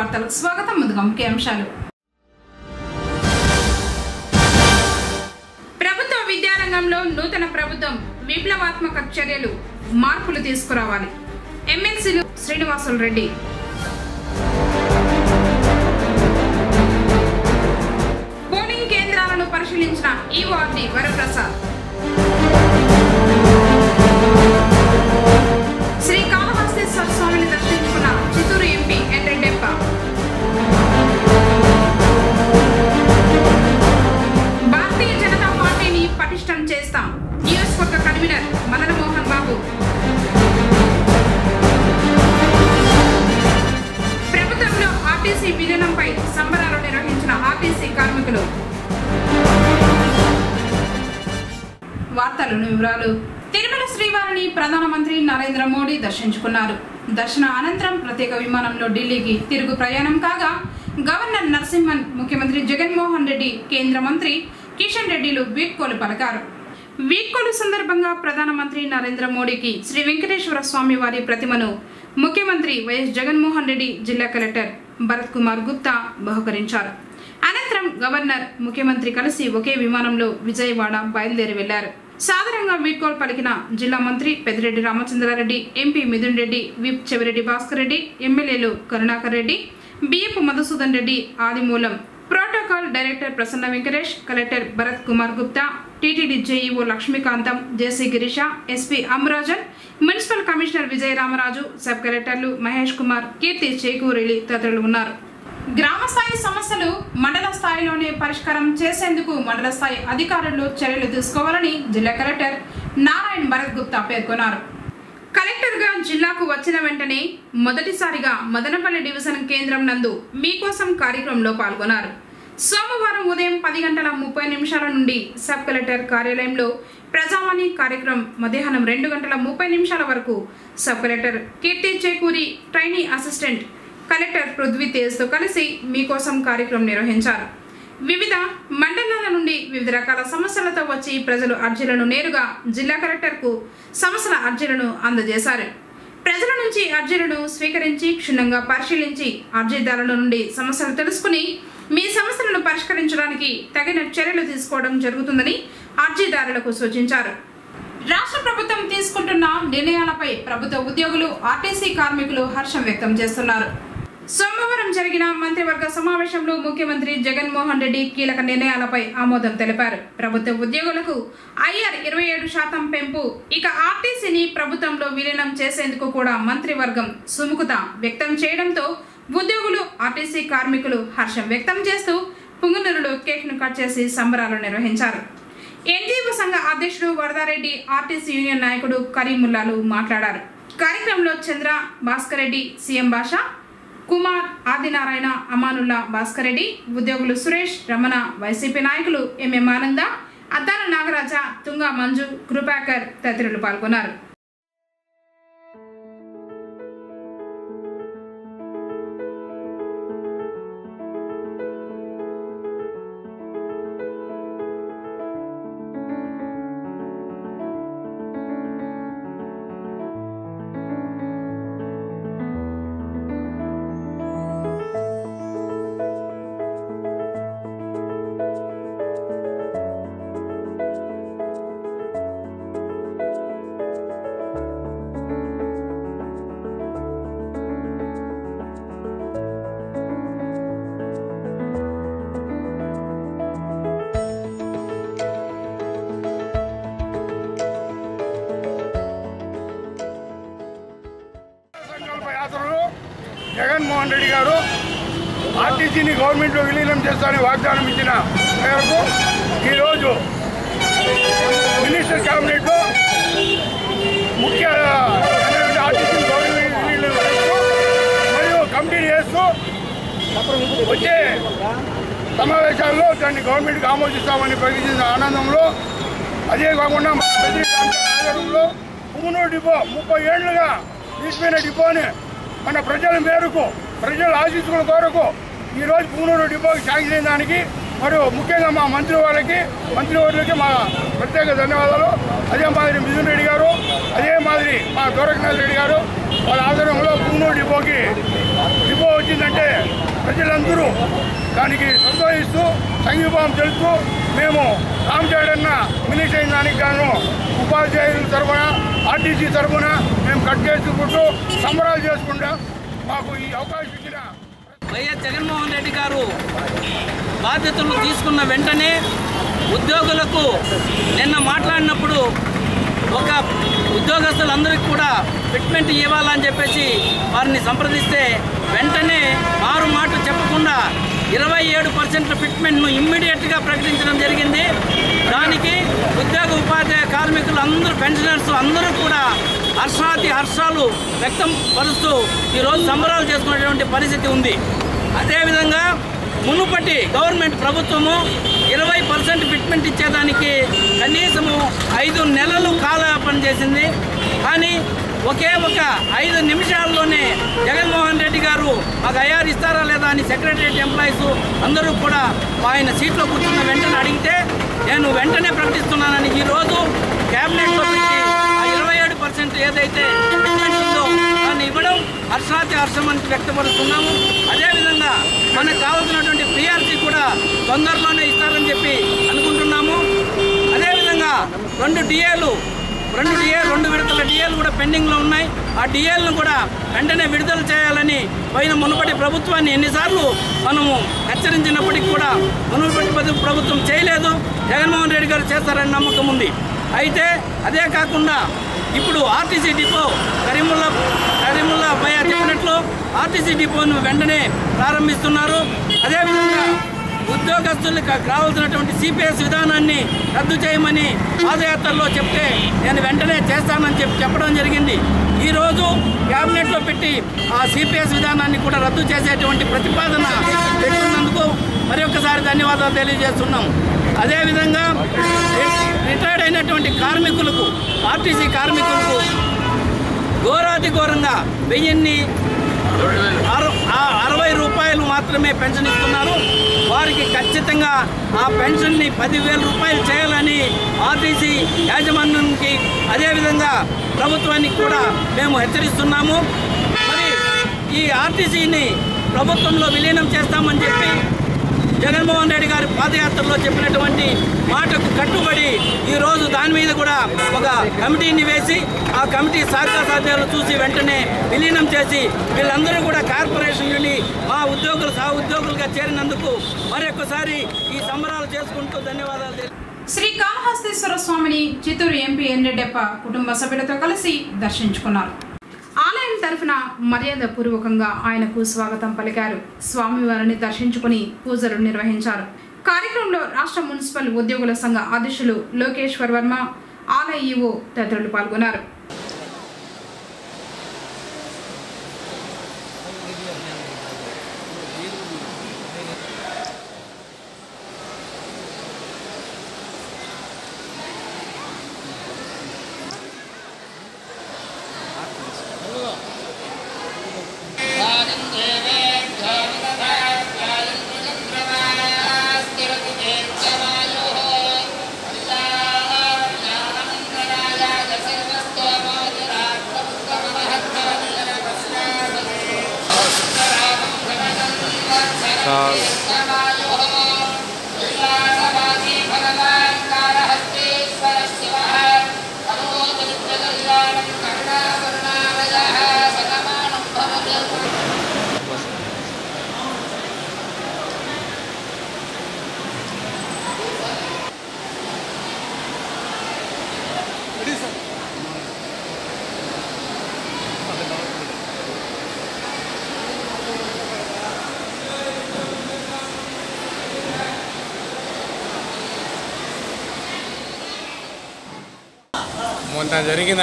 వార్తలకు స్వాగతం ముందుగా ముఖ్య అంశాలు ప్రభుత్వ విద్యారంగంలో నూతన ప్రభుత్వం విప్లవాత్మక చర్యలు మార్పులు తీసుకురావాలి ఎమ్మెల్సీలు శ్రీనివాసులు రెడ్డి పోలింగ్ కేంద్రాలను పరిశీలించిన ఈఓఆర్డి వరప్రసాద్ శ్రీ కాళహస్తేశ్వర స్వామిని దర్శించుకున్న చిత్తూరు ఎంపీ ఎన్ రెడ్డెప్ప భారతీయ జనతా పార్టీని పటిష్టం చేస్తాం నియోజకవర్గ కన్వీనర్ మదన మోహన్ బాబు ప్రభుత్వంలో ఆర్టీసీ విలీనంపై సంబరాలు నిర్వహించిన ఆర్టీసీ కార్మికులు వార్తలను వివరాలు తిరుమల శ్రీవారిని ప్రధానమంత్రి నరేంద్ర మోడీ దర్శించుకున్నారు దర్శన అనంతరం ప్రత్యేక విమానంలో ఢిల్లీకి తిరుగు ప్రయాణం కాగా గవర్నర్ నరసింహన్ ముఖ్యమంత్రి జగన్మోహన్ రెడ్డి కేంద్ర మంత్రి కిషన్ రెడ్డిలు వీడ్కోలు పలికారు వీడ్కోలు సందర్భంగా ప్రధానమంత్రి నరేంద్ర మోడీకి శ్రీ వెంకటేశ్వర స్వామి వారి ప్రతిమను ముఖ్యమంత్రి వైఎస్ జగన్మోహన్ రెడ్డి జిల్లా కలెక్టర్ భరత్ కుమార్ గుప్తా బహుకరించారు అనంతరం గవర్నర్ ముఖ్యమంత్రి కలిసి ఒకే విమానంలో విజయవాడ బయలుదేరి వెళ్లారు సాధారణంగా వీడ్కోలు పలికిన జిల్లా మంత్రి పెద్దిరెడ్డి రామచంద్రారెడ్డి ఎంపీ మిథున్ రెడ్డి విప్ చెవిరెడ్డి భాస్కర్ రెడ్డి ఎమ్మెల్యేలు Karunakar Reddy B F Madhusudan Reddy Adimulam protocol director Prasanna Venkatesh collector Bharat Kumar Gupta TTD JEO Lakshmikantham JC Girisha SP Amarajan municipal commissioner Vijaya Ramaraju sub కలెక్టర్లు మహేష్ కుమార్ కీర్తి చేకూరిలి తదితరులు ఉన్నారు గ్రామ స్థాయి సమస్యలు మండల స్థాయిలోనే పరిష్కారం చేసేందుకు మండల స్థాయి అధికారులు చర్యలు తీసుకోవాలని జిల్లా కలెక్టర్ నారాయణ్ భరత్ గుప్తా పేర్కొన్నారు కలెక్టర్గా జిల్లాకు వచ్చిన వెంటనే మొదటిసారిగా మదనపల్లి డివిజన్ కేంద్రం నందు మీకోసం కార్యక్రమంలో పాల్గొన్నారు సోమవారం ఉదయం పది గంటల ముప్పై నిమిషాల నుండి సబ్ కలెక్టర్ కార్యాలయంలో ప్రజావాణి కార్యక్రమం మధ్యాహ్నం రెండు గంటల ముప్పై నిమిషాల వరకు sub collector Keerthi Chekuri trainee assistant collector Prithvi తేజ్తో కలిసి మీకోసం కార్యక్రమం నిర్వహించారు వివిధ మండలాల నుండి వివిధ రకాల సమస్యలతో వచ్చి ప్రజలు అర్జీలను నేరుగా జిల్లా కలెక్టర్కు సమస్యల అర్జీలను అందజేశారు ప్రజల నుంచి అర్జీలను స్వీకరించి క్షుణ్ణంగా పరిశీలించి అర్జీదారుల నుండి సమస్యలు తెలుసుకుని మీ సమస్యలను పరిష్కరించడానికి తగిన చర్యలు తీసుకోవడం జరుగుతుందని అర్జీదారులకు సూచించారు రాష్ట్ర ప్రభుత్వం తీసుకుంటున్న నిర్ణయాలపై ప్రభుత్వ ఉద్యోగులు ఆర్టీసీ కార్మికులు హర్షం వ్యక్తం చేస్తున్నారు సోమవారం జరిగిన మంత్రివర్గ సమావేశంలో ముఖ్యమంత్రి జగన్మోహన్ రెడ్డి కీలక నిర్ణయాలపై ఆమోదం తెలిపారు ప్రభుత్వ ఉద్యోగులకు ఐఆర్ ఇరవై ఏడు శాతం పెంపు ఇక ఆర్టీసీని ప్రభుత్వంలో విలీనం చేసేందుకు కూడా మంత్రివర్గం సుముఖత వ్యక్తం చేయడంతో ఉద్యోగులు ఆర్టీసీ కార్మికులు హర్షం వ్యక్తం చేస్తూ పుంగనూరులో కేక్ ను కట్ చేసి సంబరాలు నిర్వహించారు ఎన్జీఓ సంఘ అధ్యక్షుడు వరదారెడ్డి ఆర్టీసీ యూనియన్ నాయకుడు కరీముల్లాలు మాట్లాడారు కార్యక్రమంలో చంద్ర భాస్కర్ రెడ్డి సీఎం భాష కుమార్ ఆదినారాయణ అమానుల్లా భాస్కర్ రెడ్డి ఉద్యోగులు సురేష్ రమణ వైసీపీ నాయకులు ఎంఎం ఆనంద అద్దాల నాగరాజ తుంగా మంజు కృపాకర్ తదితరులు పాల్గొన్నారు సంకల్ప యాత్రలో జగన్మోహన్ రెడ్డి గారు ఆర్టీసీని గవర్నమెంట్లో విలీనం చేస్తానని వాగ్దానం ఇచ్చిన మేరకు ఈరోజు మినిస్టర్ క్యాబినెట్లో ముఖ్య అయినటువంటి ఆర్టీసీని గవర్నమెంట్ విలీనం చేస్తూ మరియు కమిటీని వేస్తూ వచ్చే సమావేశాల్లో దాన్ని గవర్నమెంట్కి ఆమోదిస్తామని ప్రకటించిన ఆనందంలో అదే కాకుండా మన పెద్ద ఆధ్వర్యంలో పుంగనూరు డిపో ముప్పై ఏళ్లుగా నిలిచిపోయిన డిపోని మన ప్రజల మేరకు ప్రజల ఆశీస్సుల కొరకు ఈరోజు పుంగనూరు డిపోకి శాంక్షన్ అయిన దానికి మరియు ముఖ్యంగా మా మంత్రి వాళ్ళకి మంత్రి వర్యులకి మా ప్రత్యేక ధన్యవాదాలు అదే మాదిరి మిథున్ రెడ్డి గారు అదే మాదిరి మా గోరఖనాథ్ రెడ్డి గారు వాళ్ళ ఆధ్వర్యంలో పుంగనూరు డిపోకి డిపో వచ్చిందంటే ప్రజలందరూ దానికి సంతోషిస్తూ సంఘీభావం తెలుస్తూ మేము రామచేడన్న మినిష్ అయిన దానికి గాను ఉపాధ్యాయుల తరఫున ఆర్టీసీ తరఫున మేము కట్ చేసుకుంటూ సంబరాలు చేసుకుంటాం మాకు ఈ అవకాశం ఇచ్చిన వైఎస్ జగన్మోహన్ రెడ్డి గారు బాధ్యతలు తీసుకున్న వెంటనే ఉద్యోగులకు నిన్న మాట్లాడినప్పుడు ఒక ఉద్యోగస్తులందరికీ కూడా ఫిట్మెంట్ ఇవ్వాలని చెప్పేసి వారిని సంప్రదిస్తే వెంటనే మారు మాట చెప్పకుండా ఇరవై ఏడు పర్సెంట్ ఫిట్మెంట్ను ఇమ్మీడియట్గా ప్రకటించడం జరిగింది దానికి ఉద్యోగ ఉపాధ్యాయ కార్మికులు అందరూ పెన్షనర్స్ అందరూ కూడా హర్షాతి హర్షాలు వ్యక్తం పరుస్తూ ఈరోజు సంబరాలు చేసుకునేటువంటి పరిస్థితి ఉంది అదేవిధంగా మునుపటి గవర్నమెంట్ ప్రభుత్వము ఇరవై పర్సెంట్ ఫిట్మెంట్ ఇచ్చేదానికి కనీసము ఐదు నెలలు కాలయాపన చేసింది కానీ ఒకే ఒక ఐదు నిమిషాల్లోనే జగన్మోహన్ రెడ్డి గారు మాకు ఐఆర్ ఇస్తారా లేదా అని సెక్రటరియట్ ఎంప్లాయీస్ అందరూ కూడా ఆయన సీట్లో కూర్చున్న వెంటనే అడిగితే నేను వెంటనే ప్రకటిస్తున్నానని ఈరోజు క్యాబినెట్లో పెట్టి ఆ ఇరవై ఏడు పర్సెంట్ ఏదైతే ఫిట్మెంట్ ఉందో దాన్ని ఇవ్వడం హర్షాతి హర్షం అని వ్యక్తపరుస్తున్నాము అదేవిధంగా మనకు కావాల్సినటువంటి పిఆర్సీ కూడా తొందరలోనే ఇస్తారని చెప్పి అనుకుంటున్నాము అదేవిధంగా రెండు డిఏలు రెండు డిఏ రెండు విడతల డిఏలు కూడా పెండింగ్లో ఉన్నాయి ఆ డిఏలను కూడా వెంటనే విడుదల చేయాలని పోయిన మునుపటి ప్రభుత్వాన్ని ఎన్నిసార్లు మనము హెచ్చరించినప్పటికీ కూడా మునుపటి ప్రభు- ప్రభుత్వం చేయలేదు జగన్మోహన్ రెడ్డి గారు చేస్తారని నమ్మకం ఉంది అయితే అదే కాకుండా ఇప్పుడు ఆర్టీసీ డిపో కరీముల్లా కరీముల్లా భయ చెప్పినట్లు ఆర్టీసీ డిపోను వెంటనే ప్రారంభిస్తున్నారు అదేవిధంగా ఉద్యోగస్తులకు కావాల్సినటువంటి సిపిఎస్ విధానాన్ని రద్దు చేయమని పాదయాత్రలో చెప్తే నేను వెంటనే చేస్తానని చెప్పి చెప్పడం జరిగింది ఈరోజు క్యాబినెట్లో పెట్టి ఆ సిపిఎస్ విధానాన్ని కూడా రద్దు చేసేటువంటి ప్రతిపాదన పెట్టినందుకు మరి ఒక్కసారి ధన్యవాదాలు తెలియజేస్తున్నాం అదేవిధంగా రి- రిటైర్డ్ అయినటువంటి కార్మికులకు ఆర్టీసీ కార్మికులకు ఘోరాతి ఘోరంగా వెయ్యిన్ని అర- ఆ అరవై రూపాయలు మాత్రమే పెన్షన్ ఇస్తున్నారు వారికి ఖచ్చితంగా ఆ పెన్షన్ని పదివేల రూపాయలు చేయాలని ఆర్టీసీ యాజమాన్యానికి అదేవిధంగా ప్రభుత్వానికి కూడా మేము హెచ్చరిస్తున్నాము మరి ఈ ఆర్టీసీని ప్రభుత్వంలో విలీనం చేస్తామని చెప్పి జగన్మోహన్ రెడ్డి గారి పాదయాత్రలో చెప్పినటువంటి మాటకు కట్టుబడి ఈరోజు దాని మీద కూడా ఒక కమిటీని వేసి ఆ కమిటీ సాధ్యాసాధ్యాలు చూసి వెంటనే విలీనం చేసి వీళ్ళందరూ కూడా కార్పొరేషన్ నుండి మా ఉద్యోగులు సహ ఉద్యోగులుగా చేరినందుకు మరొకసారి ఈ సంబరాలు చేసుకుంటూ ధన్యవాదాలు తెలియ శ్రీ కాళహస్తీశ్వర స్వామిని చిత్తూరు ఎంపీ ఎన్రెడ్డప్ప కుటుంబ సభ్యులతో కలిసి దర్శించుకున్నారు ఆలయం తరఫున మర్యాద పూర్వకంగా ఆయనకు స్వాగతం పలికారు స్వామివారిని దర్శించుకుని పూజలు నిర్వహించారు కార్యక్రమంలో రాష్ట్ర మున్సిపల్ ఉద్యోగుల సంఘ అధ్యక్షులు లోకేశ్వర్ వర్మ ఆలయ ఈవో తదితరులు పాల్గొన్నారు మొన్న జరిగిన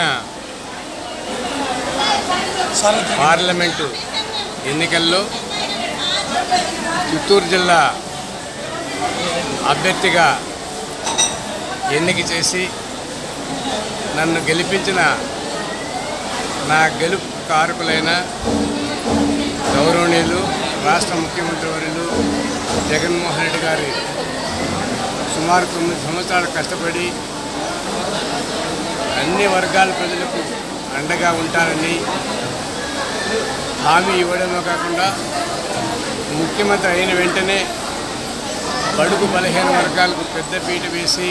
పార్లమెంటు ఎన్నికల్లో చిత్తూరు జిల్లా అభ్యర్థిగా ఎన్నిక చేసి నన్ను గెలిపించిన నా గెలుపు కారకులైన గౌరవనీయులు రాష్ట్ర ముఖ్యమంత్రి వర్యులు జగన్మోహన్ రెడ్డి గారి సుమారు తొమ్మిది సంవత్సరాలు కష్టపడి అన్ని వర్గాల ప్రజలకు అండగా ఉంటారని హామీ ఇవ్వడమే కాకుండా ముఖ్యమంత్రి అయిన వెంటనే బడుగు బలహీన వర్గాలకు పెద్దపీట వేసి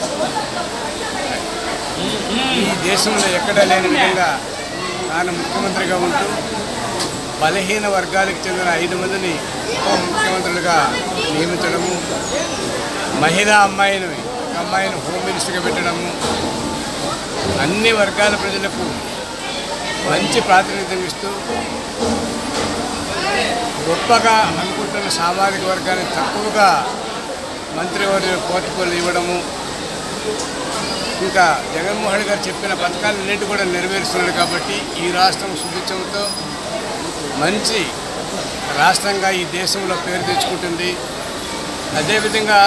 ఈ దేశంలో ఎక్కడా లేని విధంగా తాను ముఖ్యమంత్రిగా ఉంటూ బలహీన వర్గాలకు చెందిన ఐదు మందిని ఉప ముఖ్యమంత్రులుగా నియమించడము మహిళా అమ్మాయిని ఒక అమ్మాయిని హోమ్ మినిస్టర్గా పెట్టడము అన్ని వర్గాల ప్రజలకు మంచి ప్రాతినిధ్యం ఇస్తూ గొప్పగా అనుకుంటున్న సామాజిక వర్గానికి తక్కువగా మంత్రివర్యులు పోర్టుకోలు ఇవ్వడము ఇంకా జగన్మోహన్ గారు చెప్పిన పథకాలన్నింటి కూడా నెరవేరుస్తున్నాడు కాబట్టి ఈ రాష్ట్రం సుభిక్షంతో మంచి రాష్ట్రంగా ఈ దేశంలో పేరు తెచ్చుకుంటుంది అదేవిధంగా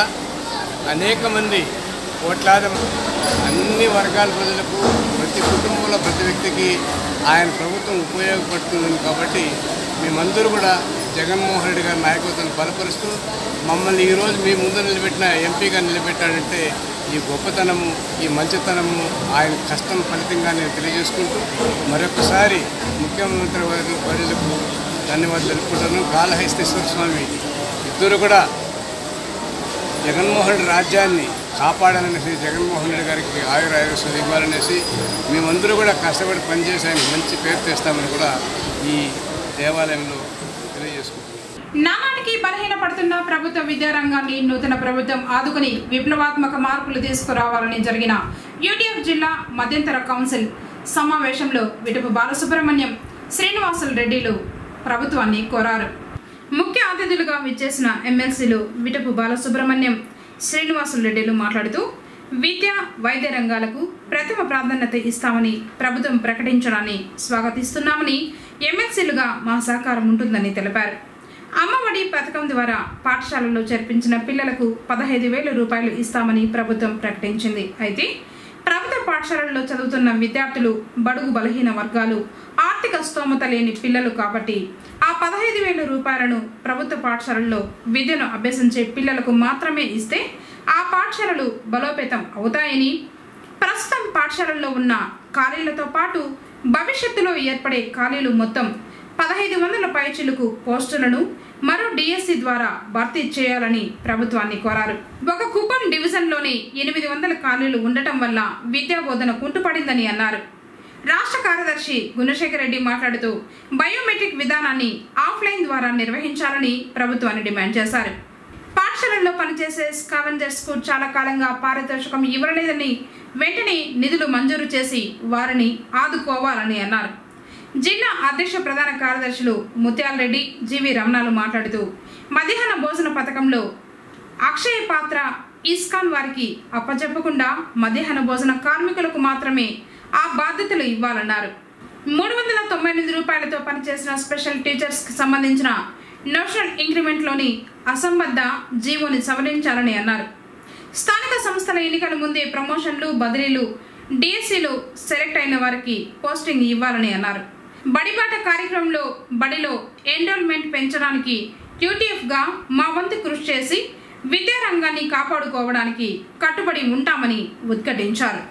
అనేక మంది కోట్లాది అన్ని వర్గాల ప్రజలకు ప్రతి కుటుంబంలో ప్రతి వ్యక్తికి ఆయన ప్రభుత్వం ఉపయోగపడుతుంది కాబట్టి మేమందరూ కూడా జగన్మోహన్ రెడ్డి గారి నాయకత్వాన్ని బలపరుస్తూ మమ్మల్ని ఈరోజు మీ ముందు నిలబెట్టిన ఎంపీగా నిలబెట్టాడంటే ఈ గొప్పతనము ఈ మంచితనము ఆయన కష్టం ఫలితంగా నేను తెలియజేసుకుంటూ మరొకసారి ముఖ్యమంత్రి వారి ప్రజలకు ధన్యవాదాలు తెలుపుకుంటాను కాళహస్తీశ్వర స్వామి ఇద్దరు కూడా జగన్మోహన్ రెడ్డి రాజ్యాన్ని కాపాడాలనేసి జగన్మోహన్ రెడ్డి గారికి ఆయుర ఆయుర్వేదం ఇవ్వాలనేసి మేమందరూ కూడా కష్టపడి పనిచేసి ఆయన మంచి పేరు తెస్తామని కూడా ఈ దేవాలయంలో తెలియజేసుకుంటున్నాం నానాటికి బలహీనపడుతున్న ప్రభుత్వ విద్యారంగాన్ని నూతన ప్రభుత్వం ఆదుకుని విప్లవాత్మక మార్పులు తీసుకురావాలని జరిగిన యూటీఎఫ్ జిల్లా మధ్యంతర కౌన్సిల్ సమావేశంలో విటుపు బాలసుబ్రహ్మణ్యం శ్రీనివాసులు రెడ్డిలు ప్రభుత్వాన్ని కోరారు ముఖ్య అతిథులుగా విచ్చేసిన ఎమ్మెల్సీలు విటపు బాలసుబ్రహ్మణ్యం శ్రీనివాసులు రెడ్డిలు మాట్లాడుతూ విద్య వైద్య రంగాలకు ప్రథమ ప్రాధాన్యత ఇస్తామని ప్రభుత్వం ప్రకటించడాన్ని స్వాగతిస్తున్నామని ఎమ్మెల్సీలుగా మా సహకారం ఉంటుందని తెలిపారు అమ్మఒడి పథకం ద్వారా పాఠశాలల్లో చేర్పించిన పిల్లలకు పదహైదు వేల రూపాయలు ఇస్తామని ప్రభుత్వం ప్రకటించింది అయితే ప్రభుత్వ పాఠశాలల్లో చదువుతున్న విద్యార్థులు బడుగు బలహీన వర్గాలు ఆర్థిక స్తోమత లేని పిల్లలు కాబట్టి ఆ పదహైదు వేల రూపాయలను ప్రభుత్వ పాఠశాలల్లో విద్యను అభ్యసించే పిల్లలకు మాత్రమే ఇస్తే ఆ పాఠశాలలు బలోపేతం అవుతాయని ప్రస్తుతం పాఠశాలల్లో ఉన్న ఖాళీలతో పాటు భవిష్యత్తులో ఏర్పడే ఖాళీలు మొత్తం పదహైదు వందల పైచిలుకు పోస్టులను మరో డిఎస్సి ద్వారా భర్తీ చేయాలని ప్రభుత్వాన్ని కోరారు ఒక కుప్పం డివిజన్లోని ఎనిమిది వందల ఖాళీలు ఉండటం వల్ల విద్యా బోధన కుంటుపడిందని అన్నారు రాష్ట్ర కార్యదర్శి గుణశేఖర్ రెడ్డి మాట్లాడుతూ బయోమెట్రిక్ విధానాన్ని ఆఫ్లైన్ ద్వారా నిర్వహించాలని ప్రభుత్వాన్ని డిమాండ్ చేశారు పాఠశాలల్లో పనిచేసే స్కావెంజర్స్ కు చాలా కాలంగా పారితోషికం ఇవ్వలేదని వెంటనే నిధులు మంజూరు చేసి వారిని ఆదుకోవాలని అన్నారు జిల్లా అధ్యక్ష ప్రధాన కార్యదర్శులు ముత్యాల రెడ్డి జీవి రమణాలు మాట్లాడుతూ మధ్యాహ్న భోజన పథకంలో అక్షయ పాత్ర ఇస్కాన్ వారికి అప్పచెప్పకుండా మధ్యాహ్న భోజన కార్మికులకు మాత్రమే ఆ బాధ్యతలు ఇవ్వాలన్నారు మూడు వందల తొంభై ఎనిమిది రూపాయలతో పనిచేసిన స్పెషల్ టీచర్స్ కి సంబంధించిన నోషనల్ ఇంక్రిమెంట్లోని అసంబద్ధ జీవోని సవరించాలని అన్నారు స్థానిక సంస్థల ఎన్నికల ముందే ప్రమోషన్లు బదిలీలు డిఎస్సీలు సెలెక్ట్ అయిన వారికి పోస్టింగ్ ఇవ్వాలని అన్నారు బడిబాట కార్యక్రమంలో బడిలో ఎన్రోల్మెంట్ పెంచడానికి యూటీఎఫ్గా మా వంతు కృషి చేసి విద్యారంగాన్ని కాపాడుకోవడానికి కట్టుబడి ఉంటామని ఉద్ఘాటించారు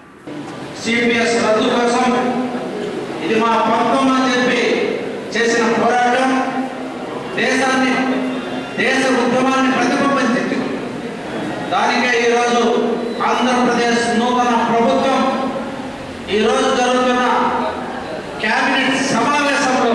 సిపిఎస్ రద్దు కోసం ఇది మా ప్రభుత్వం అని చెప్పి చేసిన పోరాటం దేశాన్ని దేశ ఉద్యమాన్ని ప్రతిబింబించింది దానికే ఈరోజు ఆంధ్రప్రదేశ్ నూతన ప్రభుత్వం ఈరోజు జరుగుతున్న కేబినెట్ సమావేశంలో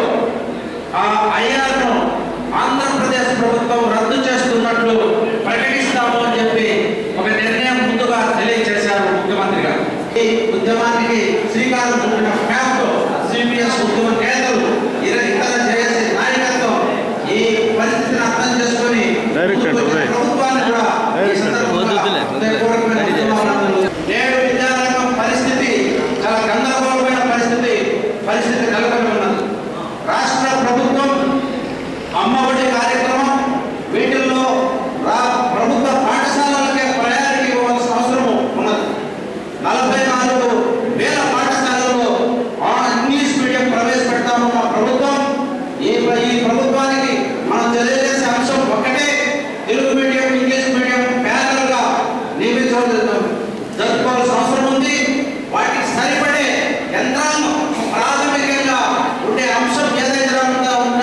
ఆ ఐఆర్ను ఆంధ్రప్రదేశ్ ప్రభుత్వం రద్దు చేస్తున్నట్లు ప్రకటిస్తాము అని చెప్పి ఒక నిర్ణయం ముందుగా తెలియజేశారు ముఖ్యమంత్రి గారు ఈ ఉద్యమానికి శ్రీకారం చుట్టిన ఫ్యాప్తో సిపిఎస్ ఉద్యమ నేతలు ఇర- ఇతర జేఏసీ నాయకత్వం ఈ పరిస్థితిని అర్థం చేసుకొని డైరెక్ట్ ముందుకు వచ్చిన అండి, ప్రభుత్వాన్ని కూడా ఈ సందర్భంగా వద్దులే, వద్దులే. హృదయపూర్వకమైన ధన్యవాదాలు. నేడు విద్యారంగం పరిస్థితి చాలా గందరగోళమైన పరిస్థితి పరిస్థితి నెలకొని ఉన్నది రాష్ట్ర ప్రభుత్వం అమ్మఒడి కార్యక్రమం వీటిల్లో రా ప్రభుత్వ పాఠశాలలకే ప్రయారిటీ ఇవ్వాల్సిన అవసరం ఉన్నది నలభై నాలుగు వేల పాఠశాలల్లో ఆ ఇంగ్లీష్ మీడియం ప్రవేశపెడతాము మా ప్రభుత్వం ఈ ప్ర- ఈ ప్రభుత్వానికి మనం తెలియజేసే అంశం ఒక్కటే తెలుగు మీడియం ఇంగ్లీష్ మీడియం ప్యారల్గా నియమించవలసిన జరుపుకోవాల్సిన అవసరం ఉంది వాటికి సరిపడే యంత్రాంగం ప్రాథమికంగా ఉండే అంశం ఏదైతే ఉందో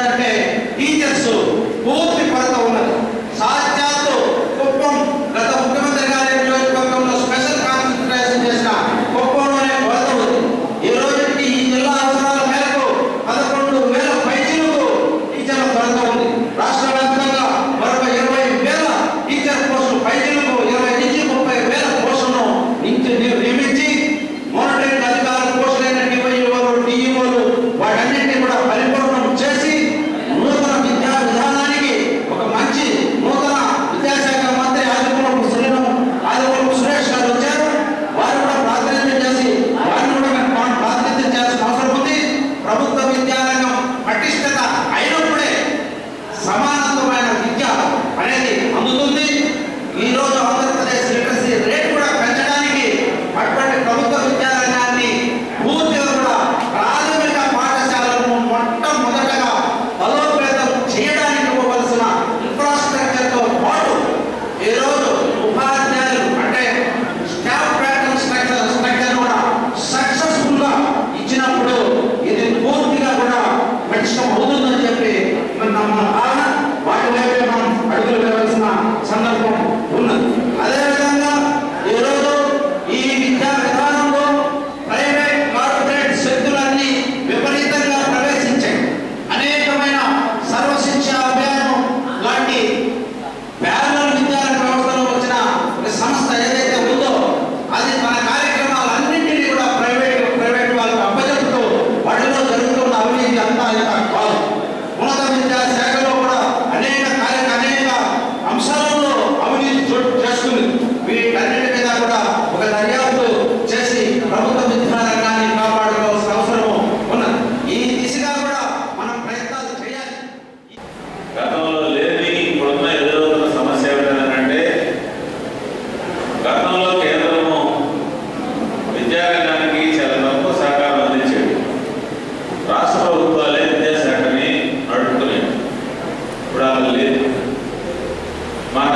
విద్యారంగానికి చాలా తక్కువ సహకారం అందించాడు రాష్ట్ర ప్రభుత్వాలే విద్యాశాఖని నడుపుకునేది ఇప్పుడు అలా లేదు మన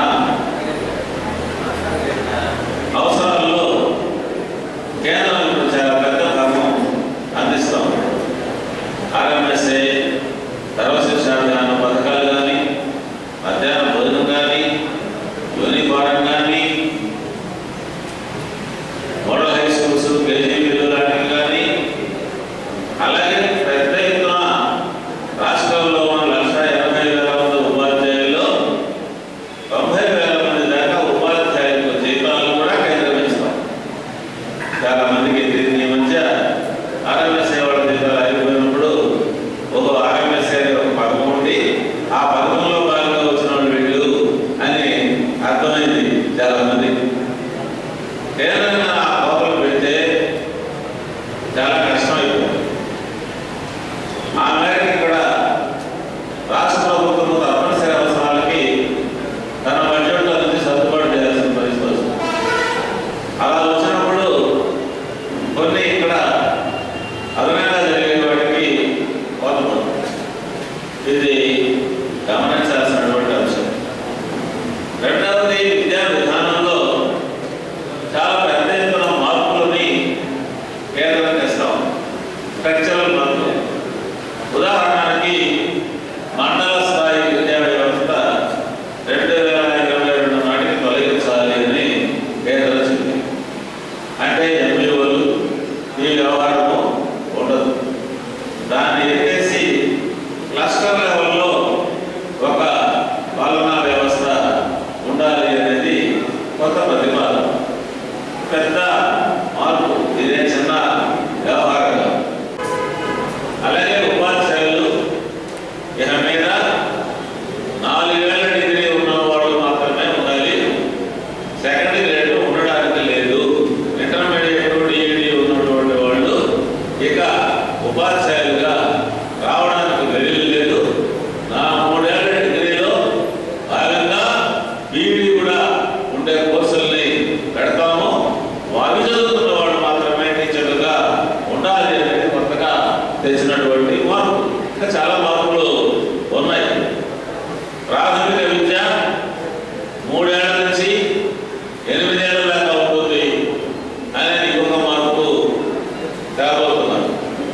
అవసరాల్లో కేంద్రం ఇప్పుడు చాలా పెద్ద భాగం అందిస్తాం ఆర్ఎంఎస్ఏ సర్వశిక్షాభియాన పథకాలు కానీ మధ్యాహ్న భోజనం కానీ యూనిఫారం కానీ మోడల్ హై స్కూల్స్ కేజీబీలు లాంటివి కానీ అలాగే పెద్ద ఎత్తున రాష్ట్రంలో ఉన్న లక్ష ఎనభై వేల మంది ఉపాధ్యాయుల్లో తొంభై వేల మంది దాకా ఉపాధ్యాయులకు జీతాలను కూడా కేంద్రం ఇస్తాం చాలా మందికి దీని ఈ మధ్య ఆర్ఎంఎస్ఏ వాళ్ళ జీతాలు అయిపోయినప్పుడు ఒక ఆర్ఎంఎస్ఏ ఒక పథకం ఉంది ఆ పథకంలో భాగంగా వచ్చిన వాళ్ళు వీళ్ళు అని అర్థమైంది చాలా మంది కేంద్రం ఆ కోతలు పెడితే చాలా కష్టం అయిపోతుంది ఆ మేరకు ఇక్కడ రాష్ట్ర ప్రభుత్వం తప్పనిసరి అవసరాలకి తన బడ్జెట్లో నుంచి సర్దుబాటు చేయాల్సిన పరిస్థితి వస్తుంది అలా వచ్చినప్పుడు కొన్ని ఇక్కడ అదనంగా జరిగే వాటికి కోతపడుతుంది ఇది గమనించాల్సినటువంటి అంశం రెండవది విద్యా విధానంలో చాలా పెద్ద ఎత్తున మార్పులని కేంద్రం తెస్తాం స్ట్రక్చరల్ మార్పులు ఉదాహరణకి మండల స్థాయి విద్యా వ్యవస్థ రెండు వేల ఇరవై రెండు నాటికి తొలగించాలి అని కేంద్రం చెప్పింది అంటే ఎంపీఓలు ఈ వ్యవహారము ఉండదు దాన్ని ఎత్తేసి క్లస్టర్ లెవెల్లో ఒక పాలనా వ్యవస్థ ఉండాలి అనేది కొత్త ప్రతిపాదన పెద్ద మార్పు ఇదే చిన్న వ్యవహారం కాదు. అలాగే ఉపాధ్యాయులు ఇక మీద నాలుగేళ్ల డిగ్రీ ఉన్నవాడు మాత్రమే ఉండాలి సెకండ్ గ్రేడ్ ఉండడానికి లేదు ఇంటర్మీడియట్ డిఈడి ఉన్నటువంటి వాళ్ళు ఇక ఉపాధ్యాయులుగా రావడానికి వెలుగు లేదు నా మూడేళ్ల డిగ్రీలో భాగంగా బీఈడి కూడా ఉండే కోర్సుల్ని పెడతాము అవి చదువుతున్న వాళ్ళు మాత్రమే టీచర్లుగా ఉండాలి అనేది కొత్తగా తెచ్చినటువంటి మార్పు ఇంకా చాలా మార్పులు ఉన్నాయి ప్రాథమిక విద్య మూడేళ్ల నుంచి ఎనిమిదేళ్ల దాకా ఉంటుంది అనేది ఇంకొక మార్పు కాబోతున్నారు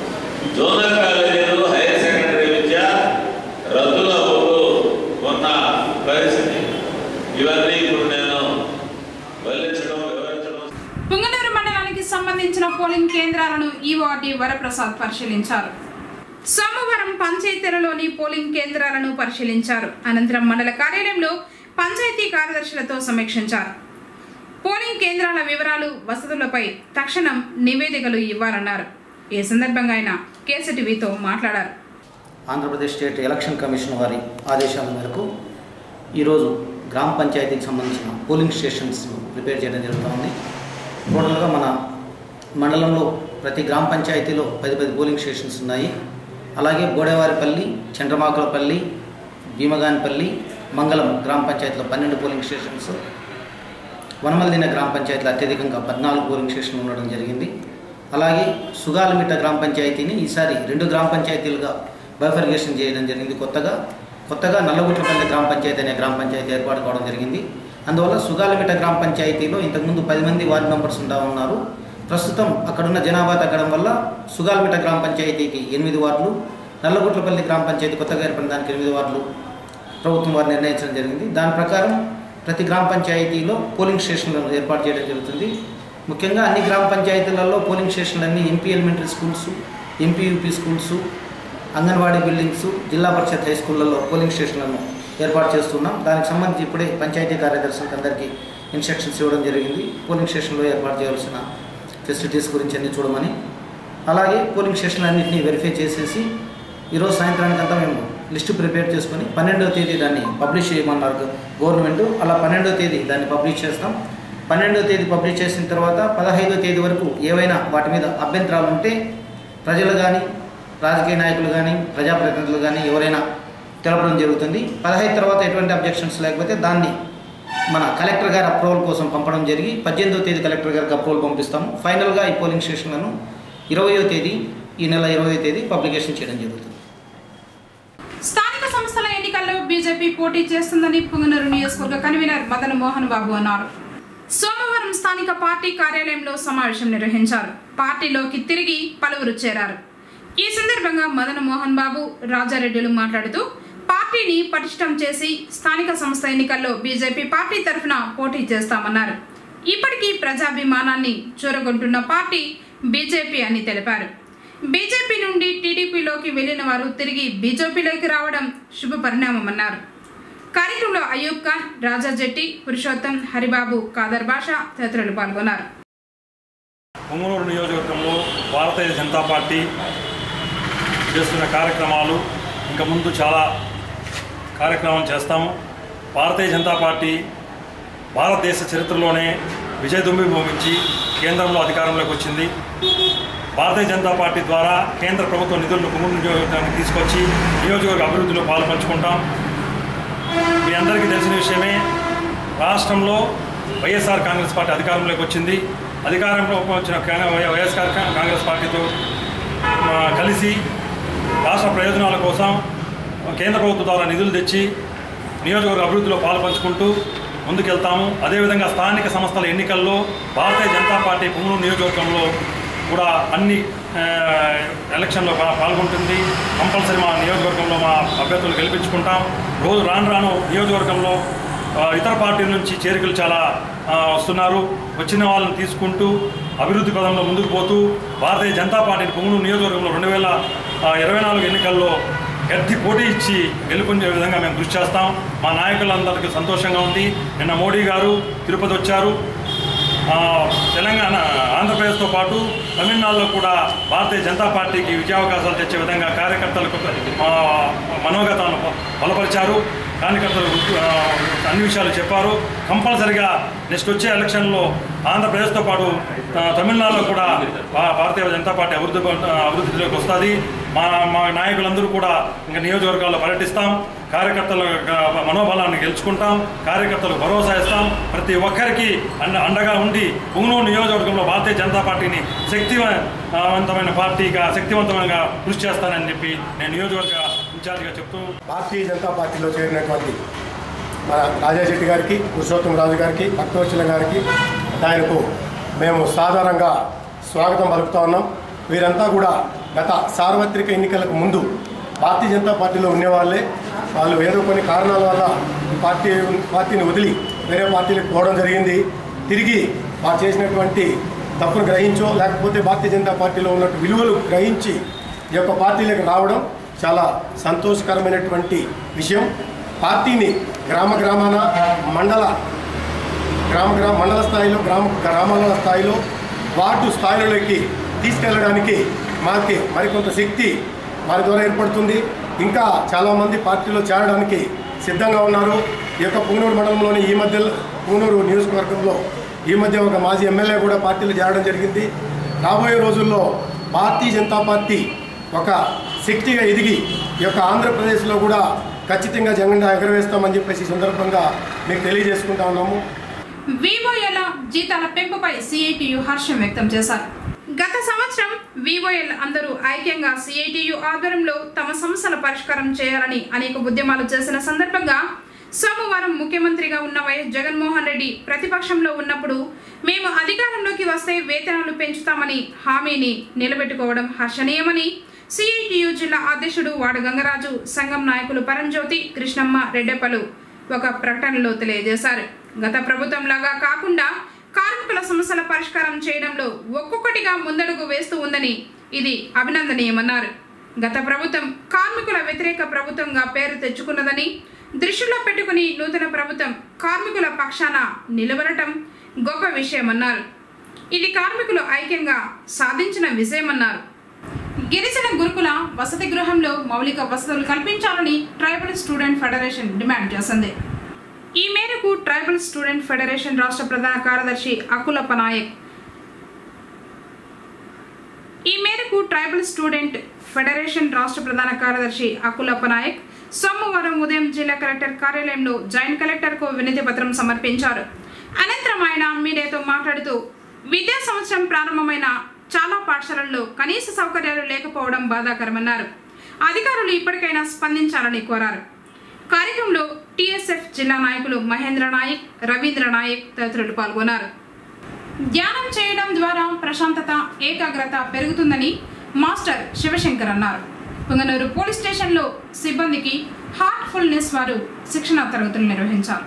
జోనల్ కాలేజీలు హైయర్ సెకండరీ విద్య రద్దుగా పోతూ ఉన్న పరిస్థితి ఇవన్నీ ఇప్పుడు నేను వెల్లించడం వివరించడం పుంగనూరు మండలానికి సంబంధించిన పోలింగ్ కేంద్రాలను ఈఓఆర్డి వరప్రసాద్ పరిశీలించారు సోమవారం పంచాయతీలలోని పోలింగ్ కేంద్రాలను పరిశీలించారు అనంతరం మండల కార్యాలయంలో పంచాయతీ కార్యదర్శులతో సమీక్షించారు పోలింగ్ కేంద్రాల వివరాలు వసతులపై తక్షణం నివేదికలు ఇవ్వాలన్నారు ఈ సందర్భంగా ఆయన కేసీటీవీతో మాట్లాడారు ఆంధ్రప్రదేశ్ స్టేట్ ఎలక్షన్ కమిషన్ వారి ఆదేశాల మేరకు ఈరోజు గ్రామ పంచాయతీకి సంబంధించిన పోలింగ్ స్టేషన్స్ ప్రిపేర్ చేయడం జరుగుతుంది టోటల్గా మన మండలంలో ప్రతి గ్రామ పంచాయతీలో పది పది పోలింగ్ స్టేషన్స్ ఉన్నాయి అలాగే గోడేవారిపల్లి చంద్రమాకులపల్లి భీమగానిపల్లి మంగళం గ్రామ పంచాయతీలో పన్నెండు పోలింగ్ స్టేషన్స్ వనమల్దిన గ్రామ పంచాయతీలో అత్యధికంగా పద్నాలుగు పోలింగ్ స్టేషన్లు ఉండడం జరిగింది అలాగే సుగాలమిట్ట గ్రామ పంచాయతీని ఈసారి రెండు గ్రామ పంచాయతీలుగా బైఫర్గేషన్ చేయడం జరిగింది కొత్తగా కొత్తగా నల్లగుట్లపల్లి గ్రామ పంచాయతీ అనే గ్రామ పంచాయతీ ఏర్పాటు కావడం జరిగింది అందువల్ల సుగాలమిట్ట గ్రామ పంచాయతీలో ఇంతకుముందు పది మంది వార్డు మెంబర్స్ ఉంటా ఉన్నారు ప్రస్తుతం అక్కడున్న జనాభా తగ్గడం వల్ల సుగాలమిట్ట గ్రామ పంచాయతీకి ఎనిమిది వార్డులు నల్లగుట్లపల్లి గ్రామ పంచాయతీ కొత్తగా ఏర్పడిన దానికి ఎనిమిది వార్డులు ప్రభుత్వం వారు నిర్ణయించడం జరిగింది దాని ప్రకారం ప్రతి గ్రామ పంచాయతీలో పోలింగ్ స్టేషన్లను ఏర్పాటు చేయడం జరుగుతుంది ముఖ్యంగా అన్ని గ్రామ పంచాయతీలలో పోలింగ్ స్టేషన్లన్నీ MP elementary schools MP UP schools anganwadi buildings Zilla Parishad high స్కూళ్ళలో పోలింగ్ స్టేషన్లను ఏర్పాటు చేస్తున్నాం దానికి సంబంధించి ఇప్పుడే పంచాయతీ కార్యదర్శులకు అందరికీ ఇన్స్ట్రక్షన్స్ ఇవ్వడం జరిగింది పోలింగ్ స్టేషన్లో ఏర్పాటు చేయాల్సిన ఫెసిలిటీస్ గురించి అన్ని చూడమని అలాగే పోలింగ్ స్టేషన్లు అన్నింటినీ వెరిఫై చేసేసి ఈరోజు సాయంత్రానికంతా మేము లిస్టు ప్రిపేర్ చేసుకొని పన్నెండవ తేదీ దాన్ని పబ్లిష్ చేయమన్నారు గవర్నమెంట్ అలా పన్నెండవ తేదీ దాన్ని పబ్లిష్ చేస్తాం పన్నెండవ తేదీ పబ్లిష్ చేసిన తర్వాత పదహైదవ తేదీ వరకు ఏవైనా వాటి మీద అభ్యంతరాలు ఉంటే ప్రజలు కానీ రాజకీయ నాయకులు కానీ ప్రజాప్రతినిధులు కానీ ఎవరైనా తెలపడం జరుగుతుంది పదహైదు తర్వాత ఎటువంటి అబ్జెక్షన్స్ లేకపోతే దాన్ని మన కలెక్టర్ గారి అప్రూవల్ కోసం పంపడం జరిగి పద్దెనిమిదో తేదీ కలెక్టర్ గారికి అప్రూవల్ పంపిస్తాము ఫైనల్గా ఈ పోలింగ్ స్టేషన్లను ఇరవయో తేదీ ఈ నెల ఇరవయో తేదీ పబ్లికేషన్ చేయడం జరుగుతుంది స్థానిక సంస్థల ఎన్నికల్లో బీజేపీ పోటీ చేస్తుందని పుంగనూరు నియోజకవర్గ కన్వీనర్ మదన్ మోహన్ బాబు అన్నారు సోమవారం స్థానిక పార్టీ కార్యాలయంలో సమావేశం నిర్వహించారు పార్టీలోకి తిరిగి పలువురు చేరారు ఈ సందర్భంగా మదన్ మోహన్ బాబు రాజారెడ్డిలు మాట్లాడుతూ పార్టీని పటిష్టం చేసి స్థానిక సంస్థ ఎన్నికల్లో బీజేపీ పార్టీ తరఫున పోటీ చేస్తామన్నారు ఇప్పటికీ ప్రజాభిమానాన్ని చూరగొంటున్న పార్టీ బీజేపీ అని తెలిపారు బీజేపీ నుండి టీడీపీలోకి వెళ్లిన వారు తిరిగి బీజేపీలోకి రావడం శుభ పరిణామమన్నారు కార్యక్రమంలో అయూబ్ ఖాన్ రాజా జెట్టి పురుషోత్తం హరిబాబు కాదర్ బాషా తదితరులు పాల్గొన్నారు పొంగనూరు నియోజకవర్గంలో భారతీయ జనతా పార్టీ చేస్తున్న కార్యక్రమాలు ఇంకా ముందు చాలా కార్యక్రమాలు చేస్తాము భారతీయ జనతా పార్టీ భారతదేశ చరిత్రలోనే విజయదుంబి మోగించి కేంద్రంలో అధికారంలోకి వచ్చింది భారతీయ జనతా పార్టీ ద్వారా కేంద్ర ప్రభుత్వ నిధులను పొంగనూరు నియోజకవర్గానికి తీసుకొచ్చి నియోజకవర్గ అభివృద్ధిలో పాలు పంచుకుంటాం మీ అందరికీ తెలిసిన విషయమే రాష్ట్రంలో వైఎస్ఆర్ కాంగ్రెస్ పార్టీ అధికారంలోకి వచ్చింది అధికారంలో వచ్చిన కా- వైఎస్ఆర్ కా- కాంగ్రెస్ పార్టీతో ఆ, కలిసి రాష్ట్ర ప్రయోజనాల కోసం కేంద్ర ప్రభుత్వం ద్వారా నిధులు తెచ్చి నియోజకవర్గ అభివృద్ధిలో పాలు పంచుకుంటూ ముందుకెళ్తాము అదేవిధంగా స్థానిక సంస్థల ఎన్నికల్లో భారతీయ జనతా పార్టీ పుంగనూరు నియోజకవర్గంలో కూడా అన్ని ఆ, ఎలక్షన్లో పా- పాల్గొంటుంది కంపల్సరీ మా నియోజకవర్గంలో మా అభ్యర్థులు గెలిపించుకుంటాం రోజు రాను రాను నియోజకవర్గంలో ఆ, ఇతర పార్టీల నుంచి చేరికలు చాలా ఆ, వస్తున్నారు వచ్చిన వాళ్ళని తీసుకుంటూ అభివృద్ధి పదంలో ముందుకు పోతూ భారతీయ జనతా పార్టీని పుంగనూరు నియోజకవర్గంలో రెండు వేల ఇరవై నాలుగు ఎన్నికల్లో గట్టి పోటీ ఇచ్చి గెలుపొందే విధంగా మేము కృషి చేస్తాం మా నాయకులందరికీ సంతోషంగా ఉంది నిన్న మోడీ గారు తిరుపతి వచ్చారు ఆ, తెలంగాణ ఆంధ్రప్రదేశ్తో పాటు తమిళనాడులో కూడా భారతీయ జనతా పార్టీకి విజయావకాశాలు తెచ్చే విధంగా కార్యకర్తలకు ఆ, మనోగతాలను బలపరిచారు కార్యకర్తలు ఆ, అన్ని విషయాలు చెప్పారు కంపల్సరిగా నెక్స్ట్ వచ్చే ఎలక్షన్లో ఆంధ్రప్రదేశ్తో పాటు ఆ, తమిళనాడులో కూడా భా- భారతీయ జనతా పార్టీ అభివృద్ధి ఆ, అభివృద్ధిలోకి వస్తుంది మా మా నాయకులందరూ కూడా ఇంకా నియోజకవర్గాల్లో పర్యటిస్తాం కార్యకర్తల ఆ, మనోబలాన్ని గెలుచుకుంటాం కార్యకర్తలకు భరోసా ఇస్తాం ప్రతి ఒక్కరికి అండ అండగా ఉండి పుంగనూరు నియోజకవర్గంలో భారతీయ జనతా పార్టీని శక్తివంతమైన పార్టీగా శక్తివంతమైన కృషి చేస్తానని చెప్పి నేను నియోజకవర్గ ఇన్ఛార్జిగా చెప్తూ భారతీయ జనతా పార్టీలో చేరినటువంటి మన రాజా శెట్టి గారికి పురుషోత్తం రాజు గారికి భక్తవచ్చల గారికి ఆయనకు మేము సాధారణంగా స్వాగతం పలుకుతా ఉన్నాం వీరంతా కూడా గత సార్వత్రిక ఎన్నికలకు ముందు భారతీయ జనతా పార్టీలో ఉండేవాళ్ళే వాళ్ళు ఏదో కొన్ని కారణాల వల్ల ఈ పార్టీ పార్టీని వదిలి వేరే పార్టీలకు పోవడం జరిగింది తిరిగి వారు చేసినటువంటి తప్పును గ్రహించో లేకపోతే భారతీయ జనతా పార్టీలో ఉన్నట్టు విలువలు గ్రహించి ఈ యొక్క పార్టీలకు రావడం చాలా సంతోషకరమైనటువంటి విషయం పార్టీని గ్రామ గ్రామాన మండల గ్రామ గ్రామ మండల స్థాయిలో గ్రామ గ్రామాల స్థాయిలో వార్డు స్థాయిలోకి తీసుకెళ్ళడానికి మాకి మరికొంత శక్తి వారి ద్వారా ఏర్పడుతుంది ఇంకా చాలామంది పార్టీలో చేరడానికి సిద్ధంగా ఉన్నారు ఈ యొక్క పుంగనూరు మండలంలోని ఈ మధ్య పుంగనూరు నియోజకవర్గంలో ఈ మధ్య ఒక మాజీ ఎమ్మెల్యే కూడా పార్టీలో చేరడం జరిగింది రాబోయే రోజుల్లో భారతీయ జనతా పార్టీ ఒక శక్తిగా ఎదిగి ఈ యొక్క ఆంధ్రప్రదేశ్లో కూడా ఖచ్చితంగా జెండా ఎగరవేస్తామని చెప్పేసి ఈ సందర్భంగా మీకు తెలియజేసుకుంటా ఉన్నాము వివోఎల్ జీతాల పెంపుపై సిఐటియు హర్షం వ్యక్తం చేశారు గత సంవత్సరం వివోఎల్ అందరూ ఐక్యంగా సిఐటియు ఆధ్వర్యంలో తమ సమస్యల పరిష్కారం చేయాలని అనేక ఉద్యమాలు చేసిన సందర్భంగా సోమవారం ముఖ్యమంత్రిగా ఉన్న వైఎస్ జగన్మోహన్ రెడ్డి ప్రతిపక్షంలో ఉన్నప్పుడు మేము అధికారంలోకి వస్తే వేతనాలు పెంచుతామని హామీని నిలబెట్టుకోవడం హర్షణీయమని సిఐటియు జిల్లా అధ్యక్షుడు వాడ గంగరాజు సంఘం నాయకులు పరంజ్యోతి కృష్ణమ్మ రెడ్డెప్పలు ఒక ప్రకటనలో తెలియజేశారు గత ప్రభుత్వంలాగా కాకుండా కార్మికుల సమస్యల పరిష్కారం చేయడంలో ఒక్కొక్కటిగా ముందడుగు వేస్తూ ఉందని ఇది అభినందనీయమన్నారు గత ప్రభుత్వం కార్మికుల వ్యతిరేక ప్రభుత్వంగా పేరు తెచ్చుకున్నదని దృష్టిలో పెట్టుకుని నూతన ప్రభుత్వం కార్మికుల పక్షాన నిలబడటం గొప్ప విషయమన్నారు ఇది కార్మికులు ఐక్యంగా సాధించిన విజయమన్నారు గిరిజన గురుకుల వసతి గృహంలో మౌలిక వసతులు కల్పించాలని ట్రైబల్ స్టూడెంట్ ఫెడరేషన్ డిమాండ్ చేసింది ఈ మేరకు ట్రైబల్ స్టూడెంట్ ఫెడరేషన్ రాష్ట్ర ప్రధాన కార్యదర్శి అకులప్ప నాయక్ ఈ మేరకు ట్రైబల్ స్టూడెంట్ ఫెడరేషన్ రాష్ట్ర ప్రధాన కార్యదర్శి అకులప్ప నాయక్ సోమవారం ఉదయం జిల్లా కలెక్టర్ కార్యాలయంలో జాయింట్ కలెక్టర్కు వినతి పత్రం సమర్పించారు అనంతరం ఆయన మీడియాతో మాట్లాడుతూ విద్యా సంవత్సరం ప్రారంభమైన చాలా పాఠశాలల్లో కనీస సౌకర్యాలు లేకపోవడం బాధాకరమన్నారు అధికారులు ఇప్పటికైనా స్పందించాలని కోరారు కార్యక్రమంలో టీఎస్ఎఫ్ జిల్లా నాయకులు మహేంద్ర నాయక్ రవీంద్ర నాయక్ తదితరులు పాల్గొన్నారు ధ్యానం చేయడం ద్వారా ప్రశాంతత ఏకాగ్రత పెరుగుతుందని మాస్టర్ శివశంకర్ అన్నారు పుంగనూరు పోలీస్ స్టేషన్లో సిబ్బందికి హార్ట్ఫుల్నెస్ వారు శిక్షణ తరగతులు నిర్వహించారు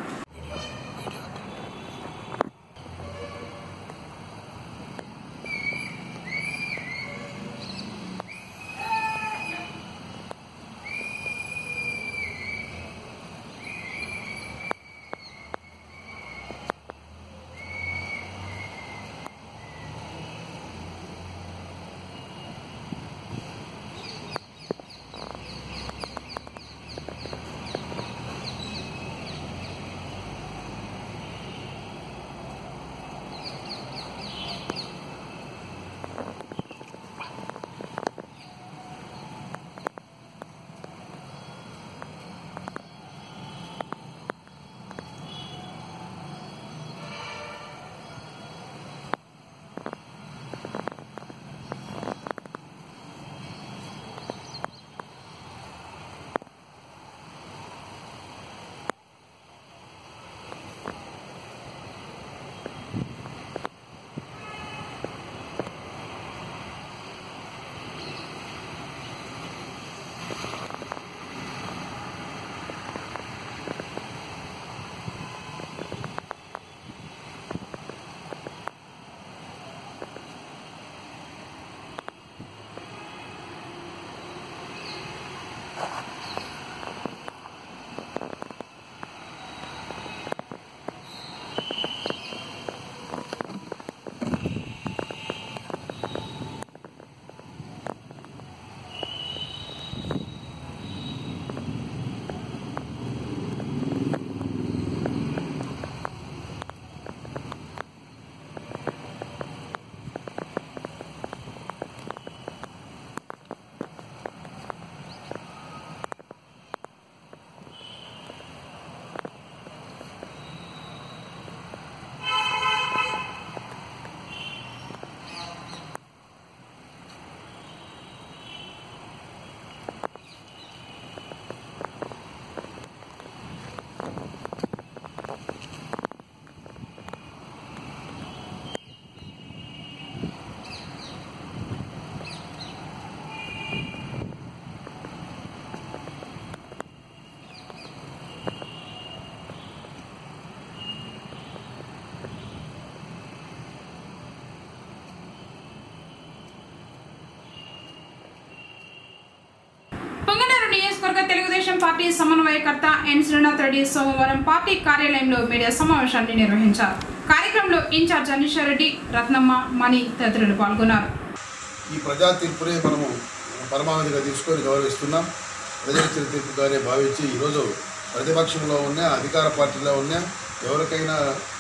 పొంగనూరు నియోజకవర్గ తెలుగుదేశం పార్టీ సమన్వయకర్త ఎన్ శ్రీనాథ్ రెడ్డి సోమవారం పార్టీ కార్యాలయంలో మీడియా సమావేశాన్ని నిర్వహించారు కార్యక్రమంలో ఇన్ఛార్జ్ అనీషా రెడ్డి రత్నమ్మ మణి తదితరులు పాల్గొన్నారు ఈ ప్రజా తీర్పునే మనము పరమావధిగా తీసుకొని గౌరవిస్తున్నాం ప్రజల ఇచ్చిన తీర్పుగానే భావించి ఈరోజు ప్రతిపక్షంలో ఉన్న అధికార పార్టీలో ఉన్న ఎవరికైనా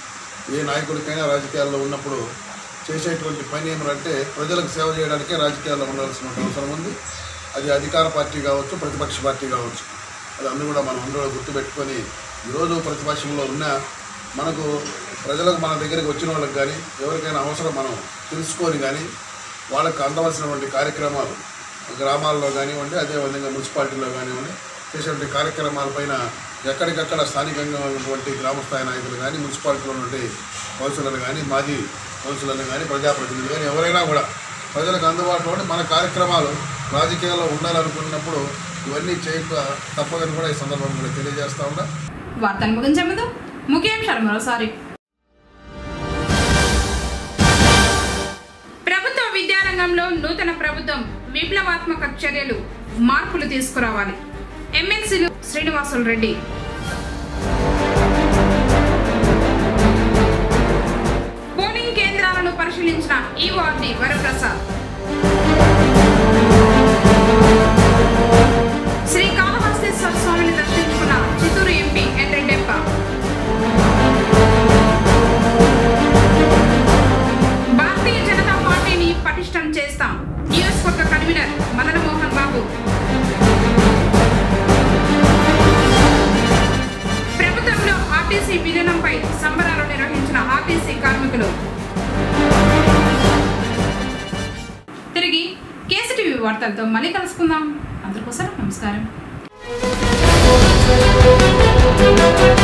ఏ నాయకుడికైనా రాజకీయాల్లో ఉన్నప్పుడు చేసేటువంటి పని ఏమంటే ప్రజలకు సేవ చేయడానికే రాజకీయాల్లో ఉండాల్సిన అవసరం ఉంది అది అధికార పార్టీ కావచ్చు ప్రతిపక్ష పార్టీ కావచ్చు అది అన్ని కూడా మనం అందరూ గుర్తుపెట్టుకొని ఈరోజు ప్రతిపక్షంలో ఉన్న మనకు ప్రజలకు మన దగ్గరికి వచ్చిన వాళ్ళకి కానీ ఎవరికైనా అవసరం మనం తెలుసుకొని కానీ వాళ్ళకి అందవలసినటువంటి కార్యక్రమాలు గ్రామాల్లో కానివ్వండి అదేవిధంగా మున్సిపాలిటీలో కానివ్వండి చేసేటువంటి కార్యక్రమాలపైన ఎక్కడికక్కడ స్థానికంగా ఉన్నటువంటి గ్రామస్థాయి నాయకులు కానీ మున్సిపాలిటీలో ఉన్నటువంటి కౌన్సిలర్లు కానీ మాజీ కౌన్సిలర్లు కానీ ప్రజాప్రతినిధులు కానీ ఎవరైనా కూడా ప్రజలకు అందుబాటులో ఉండి మన కార్యక్రమాలు రాజకీయాల్లో ఉండాలనుకున్నప్పుడు ఇవన్నీ చేయక తప్పదని కూడా ఈ సందర్భంగా కూడా తెలియజేస్తా ఉన్నా వార్తను ముగించే ముందు ముఖ్యాంశాలు మరోసారి ప్రభుత్వ విద్యారంగంలో నూతన ప్రభుత్వం విప్లవాత్మక చర్యలు మార్పులు తీసుకురావాలి ఎమ్మెల్సీలు శ్రీనివాసులు రెడ్డి పోలింగ్ కేంద్రాలను పరిశీలించిన ఈఓఆర్డి వరప్రసాద్ శ్రీ కాళహస్తేశ్వర స్వామిని దర్శించుకున్న చిత్తూరు ఎంపీ ఎన్ రెడ్డెప్ప భారతీయ జనతా పార్టీని పటిష్టం చేస్తాం నియోజకవర్గ కన్వీనర్ మదన మోహన్ బాబు ప్రేక్షకులు తిరిగి కేసీటీవీ వార్తలతో మళ్ళీ కలుసుకుందాం అందరికోసం నమస్కారం